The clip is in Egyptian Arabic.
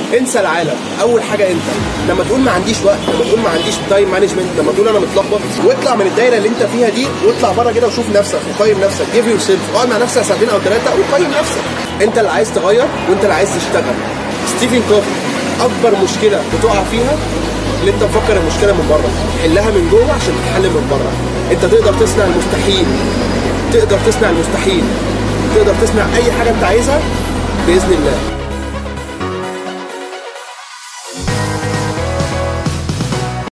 انسى العالم اول حاجه انت لما تقول ما عنديش وقت لما تقول ما عنديش تايم مانجمنت لما تقول انا متلخبط واطلع من الدايره اللي انت فيها دي واطلع بره كده وشوف نفسك وقيم نفسك جيف يور سيلف اقعد مع نفسك ساعتين او ثلاثه وقيم نفسك انت اللي عايز تغير وانت اللي عايز تشتغل ستيفن كوفي اكبر مشكله بتقع فيها اللي انت مفكر المشكله من بره حلها من جوه عشان تتحل من بره انت تقدر تصنع المستحيل تقدر تصنع المستحيل تقدر تصنع اي حاجه انت عايزها باذن الله